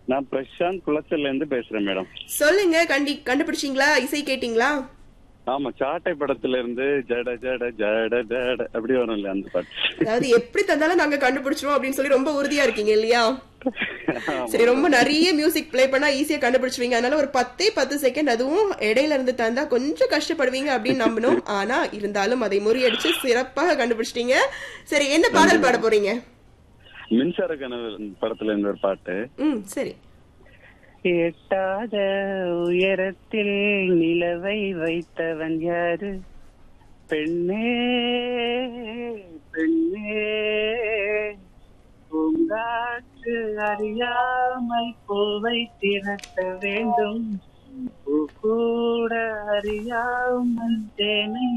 நான் பிரசாந்த் குளச்சல்ல இருந்து பேசுறேன் மேடம் சொல்லுங்க கண்டி கண்டுபிடிச்சீங்களா இசை கேட்டீங்களா ஆமா சாட்டை படத்துல இருந்து ஜட ஜட ஜட ஜட அப்படி வரும்ல அந்த பாட்டு அதாவது எப்படி தந்தாலும் நாங்க கண்டுபிடிச்சிருவோம் அப்படின்னு சொல்லி ரொம்ப உறுதியா இருக்கீங்க இல்லையா சரி ரொம்ப நிறைய மியூசிக் ப்ளே பண்ணா ஈஸியா கண்டுபிடிச்சுவீங்க அதனால ஒரு பத்தே பத்து செகண்ட் அதுவும் இடையில இருந்து தந்தா கொஞ்சம் கஷ்டப்படுவீங்க அப்படின்னு நம்பணும் ஆனா இருந்தாலும் அதை முறியடிச்சு சிறப்பாக கண்டுபிடிச்சிட்டீங்க சரி என்ன பாடல் பாட போறீங்க மின்சார கனவு படத்துல இருந்து ஒரு பாட்டு ம் சரி எட்டாத உயரத்தில் நிலவை வைத்தவன் யாரு பெண்ணே பெண்ணே பூங்காற்று அறியாமல் பூவை திரட்ட வேண்டும் பூ கூட அறியாமல் தேனை